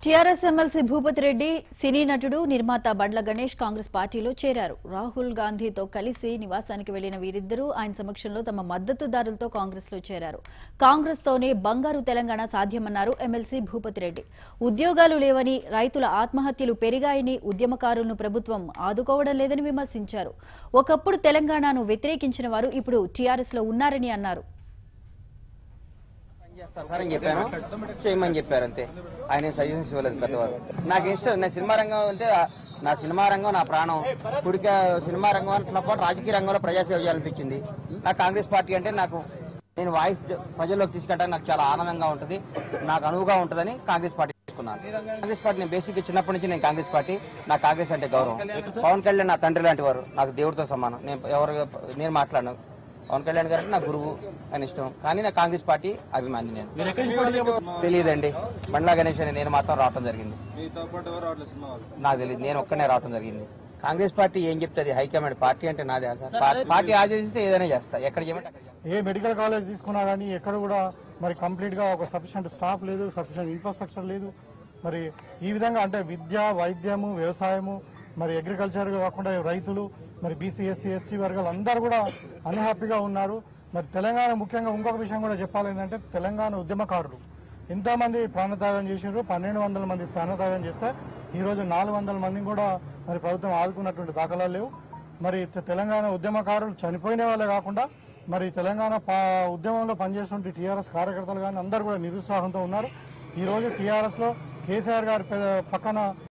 TRS MLC Bhupathi Reddy cine నటుడు నిర్మాత బండ్ల గణేష్ కాంగ్రెస్ పార్టీలో చేరారు రాహుల్ గాంధీతో కలిసి నివాసానికి వెళ్లిన వీరిద్దరూ ఆయన సమక్షంలో తమ మద్దతుదారులతో కాంగ్రెస్ లో చేరారు కాంగ్రెస్ తోనే బంగారు తెలంగాణ సాధ్యమన్నారు ఎమ్మెల్సీ భూపతి రెడ్డి ఉద్యోగాలు లేవని రైతుల ఆత్మహత్యలు పెరిగాయని ఉద్యమకారులను ప్రభుత్వం ఆదుకోవడం లేదని విమర్శించారు ఒకప్పుడు తెలంగాణను వ్యతిరేకించిన వారు ఇప్పుడు టీఆర్ఎస్ లో ఉన్నారని అన్నారు చేస్తా సార్ అని చెప్పాను చేయమని చెప్పారు అంతే ఆయన సజెషన్స్ ఇవ్వలేదు పెద్దవారు నాకు ఇష్టం నా సినిమా రంగం అంటే ఆ- నా సినిమా రంగం నా ప్రాణం కుడిక సినిమా రంగం అంటున్న పాటు రాజకీయ రంగంలో ప్రజాసేవ చేయాలనిపించింది నాకు కాంగ్రెస్ పార్టీ అంటే నాకు నేను వాయిస్ ప్రజల్లోకి తీసుకెళ్ళడానికి నాకు చాలా ఆనందంగా ఉంటుంది నాకు అనువుగా ఉంటుందని కాంగ్రెస్ పార్టీ తీసుకున్నాను కాంగ్రెస్ పార్టీ నేను బేసిక్ చిన్నప్పటి నుంచి నేను కాంగ్రెస్ పార్టీ నాకు కాంగ్రెస్ అంటే గౌరవం పవన్ కళ్యాణ్ నా తండ్రి లాంటి వారు నాకు దేవుడితో సమానం నేను ఎవరు నేను మాట్లాడను పవన్ కళ్యాణ్ గారు నాకు గురువు అని ఇష్టం కానీ నా కాంగ్రెస్ పార్టీ అభిమాని నేను తెలియదండి బండ్లా గణేష్ అని నేను మాత్రం రావటం జరిగింది నాకు తెలియదు నేను ఒక్కనే రావటం జరిగింది కాంగ్రెస్ పార్టీ ఏం చెప్తుంది హైకమాండ్ పార్టీ అంటే నాదే సార్ పా- పార్టీ ఆదేశిస్తే ఏదైనా చేస్తా ఎక్కడ చేయమంటే అక్కడ చేస్తా. ఏ మెడికల్ కాలేజ్ తీసుకున్నా కానీ ఎక్కడ కూడా మరి కంప్లీట్గా ఒక సఫిషియంట్ స్టాఫ్ లేదు సఫిషియంట్ ఇన్ఫ్రాస్ట్రక్చర్ లేదు మరి ఈ విధంగా అంటే విద్య వైద్యము వ్యవసాయము మరి అగ్రికల్చర్ కాకుండా రైతులు మరి బీసీ ఎస్సీ ఎస్టీ వర్గాలు అందరూ కూడా అన్హ్యాపీగా ఉన్నారు మరి తెలంగాణ ముఖ్యంగా ఇంకొక విషయం కూడా చెప్పాలి ఏంటంటే తెలంగాణ ఉద్యమకారులు ఎంతోమంది ప్రాణత్యాగం చేసారు పన్నెండు వందల మంది ప్రాణత్యాగం చేస్తే ఈరోజు నాలుగు వందల మందిని కూడా మరి ప్రభుత్వం ఆదుకున్నటువంటి దాఖలాలు లేవు మరి తె- తెలంగాణ ఉద్యమకారులు చనిపోయిన వాళ్ళే కాకుండా మరి తెలంగాణ పా ఉద్యమంలో పనిచేస్తున్న టీఆర్ఎస్ కార్యకర్తలు కానీ అందరూ కూడా నిరుత్సాహంతో ఉన్నారు ఈ రోజు టీఆర్ఎస్ లో కేసీఆర్ గారి పె- పక్కన